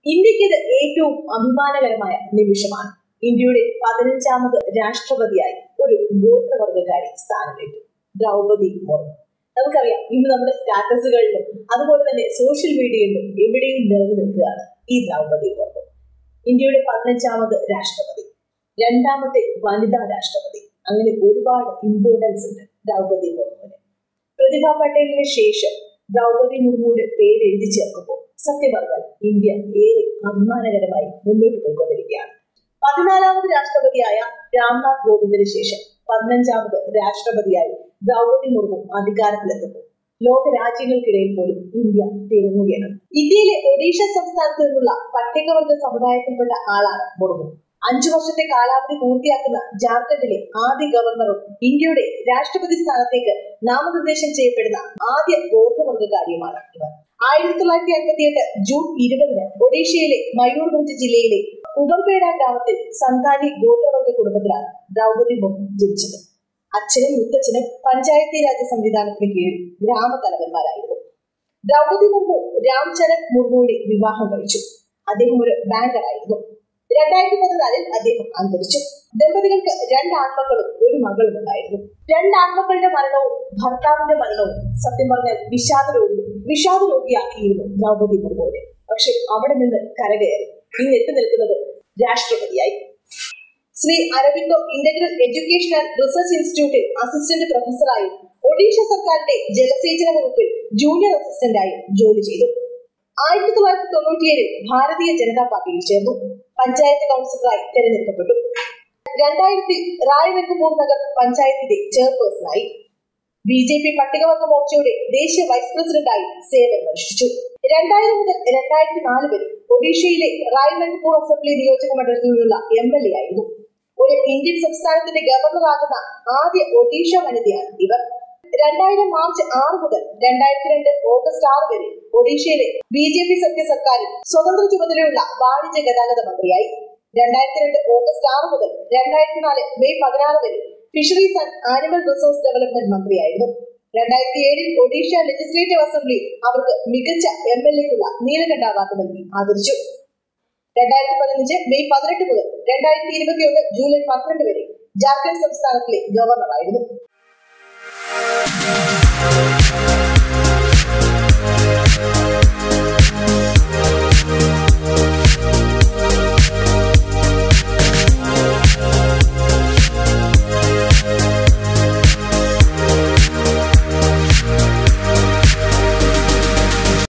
ഇന്ത്യക്ക് ഇത് ഏറ്റവും അഭിമാനകരമായ നിമിഷമാണ് ഇന്ത്യയുടെ പതിനഞ്ചാമത് രാഷ്ട്രപതിയായി ഒരു ഗോത്രവർഗക്കാരി സ്ഥാനമേറ്റു ദ്രൗപതി മുർമു നമുക്കറിയാം ഇന്ന് നമ്മുടെ സ്റ്റാറ്റസുകളിലും അതുപോലെ തന്നെ സോഷ്യൽ മീഡിയയിലും എവിടെയും നിറഞ്ഞു നിൽക്കുകയാണ് ഈ ദ്രൗപതി മുർമു ഇന്ത്യയുടെ പതിനഞ്ചാമത് രാഷ്ട്രപതി രണ്ടാമത്തെ വനിതാ രാഷ്ട്രപതി അങ്ങനെ ഒരുപാട് ഇമ്പോർട്ടൻസ് ഉണ്ട് ദ്രൗപതി മുർമുവിന് പ്രതിഭ പട്ടേലിന് ശേഷം ദ്രൗപതി മുർമുയുടെ പേര് എഴുതി ചേർക്കുമ്പോൾ സത്യം പറഞ്ഞാൽ ഇന്ത്യ ഏറെ അഭിമാനകരമായി മുന്നോട്ട് പോയിക്കൊണ്ടിരിക്കുകയാണ് പതിനാലാമത് രാഷ്ട്രപതിയായ രാംനാഥ് കോവിന്ദിന് ശേഷം പതിനഞ്ചാമത് രാഷ്ട്രപതിയായി ദ്രൗപതി മുർമു അധികാരത്തിലെത്തുമ്പോൾ ലോക രാജ്യങ്ങൾക്കിടയിൽ പോലും ഇന്ത്യ തിളങ്ങുകയാണ് ഇന്ത്യയിലെ ഒഡീഷ സംസ്ഥാനത്ത് നിന്നുള്ള പട്ടികവർഗ സമുദായത്തിൽപ്പെട്ട ആളാണ് മുർമു അഞ്ചു വർഷത്തെ കാലാവധി പൂർത്തിയാക്കുന്ന ജാർഖണ്ഡിലെ ആദ്യ ഗവർണറും ഇന്ത്യയുടെ രാഷ്ട്രപതി സ്ഥാനത്തേക്ക് നാമനിർദ്ദേശം ചെയ്യപ്പെടുന്ന ആദ്യ ഗോത്രവർഗക്കാരിയുമാണ് ഇവർ ആയിരത്തി തൊള്ളായിരത്തി അൻപത്തി എട്ട് ജൂൺ ഇരുപതിന് ഒഡീഷയിലെ മയൂർഭഞ്ച് ജില്ലയിലെ ഉബർപേട ഗ്രാമത്തിൽ സന്താനി ഗോത്രവർഗ കുടുംബത്തിലാണ് ദ്രൗപതി മുർമു ജനിച്ചത് അച്ഛനും മുത്തച്ഛനും പഞ്ചായത്തി രാജ് സംവിധാനത്തിന് കീഴിൽ ഗ്രാമതലവന്മാരായിരുന്നു ദ്രൗപതി മുർമു രാംചരൺ മുർമുവിനെ വിവാഹം കഴിച്ചു അദ്ദേഹം ഒരു ബാങ്കറായിരുന്നു രണ്ടായിരത്തി പതിനാലിൽ അദ്ദേഹം അന്തരിച്ചു ദമ്പതികൾക്ക് രണ്ട് ആൺമക്കളും ഒരു മകളും ഉണ്ടായിരുന്നു രണ്ട് ആൺമക്കളുടെ മരണവും ഭർത്താവിന്റെ മരണവും സത്യം പറഞ്ഞാൽ വിഷാദ രോഗി വിഷാദ രോഗിയാക്കിയിരുന്നു ദ്രൗപതി മുർമുവിനെ പക്ഷെ അവിടെ നിന്ന് കരകയറി ഇന്ന് എത്തി നിൽക്കുന്നത് രാഷ്ട്രപതിയായി Shri Aurobindo integral education and research ഇൻസ്റ്റിറ്റ്യൂട്ടിൽ അസിസ്റ്റന്റ് പ്രൊഫസറായും ഒഡീഷ സർക്കാരിന്റെ ജലസേചന വകുപ്പിൽ ജൂനിയർ അസിസ്റ്റന്റായും ജോലി ചെയ്തു ആയിരത്തി തൊള്ളായിരത്തി തൊണ്ണൂറ്റിയേഴിൽ ഭാരതീയ ജനതാ പാർട്ടിയിൽ ചേർന്നു പഞ്ചായത്ത് കൗൺസിലറായി തെരഞ്ഞെടുക്കപ്പെട്ടു രണ്ടായിരത്തി റായ്രംഗപൂർ നഗർ പഞ്ചായത്തിന്റെ ചെയർപേഴ്സണായി ബി ജെ പി പട്ടികവർഗ മോർച്ചയുടെ ദേശീയ വൈസ് പ്രസിഡന്റായി സേവനമനുഷ്ഠിച്ചു രണ്ടായിരം മുതൽ രണ്ടായിരത്തി നാല് വരെ ഒഡീഷയിലെ റായ്രംഗപൂർ അസംബ്ലി നിയോജക മണ്ഡലത്തിൽ നിന്നുള്ള എം എൽ എ ആയിരുന്നു ഒരു ഇന്ത്യൻ സംസ്ഥാനത്തിന്റെ ഗവർണറാകുന്ന ആദ്യ ഒഡീഷ വനിതയാണ് ഇവർ രണ്ടായിരം മാർച്ച് ആറ് മുതൽ രണ്ടായിരത്തി രണ്ട് ഓഗസ്റ്റ് ആറ് വരെ ഒഡീഷയിലെ ബി ജെ പി സഖ്യ സർക്കാരിൽ സ്വതന്ത്ര ചുമതലയുള്ള വാണിജ്യ ഗതാഗത മന്ത്രിയായി രണ്ടായിരത്തി രണ്ട് ഓഗസ്റ്റ് ആറ് മുതൽ രണ്ടായിരത്തി നാല് മെയ് പതിനാറ് വരെ fisheries and animal resource development മന്ത്രിയായിരുന്നു രണ്ടായിരത്തി ഏഴിൽ ഒഡീഷ ലെജിസ്ലേറ്റീവ് അസംബ്ലി അവർക്ക് മികച്ച എം എൽ എക്കുള്ള നീലകണ്ഠ അവാർഡ് നൽകി ആദരിച്ചു രണ്ടായിരത്തി പതിനഞ്ച് മെയ് പതിനെട്ട് മുതൽ രണ്ടായിരത്തി ഇരുപത്തിയൊന്ന് ജൂലൈ പന്ത്രണ്ട് വരെ ജാർഖണ്ഡ് സംസ്ഥാനത്തിലെ ഗവർണറായിരുന്നു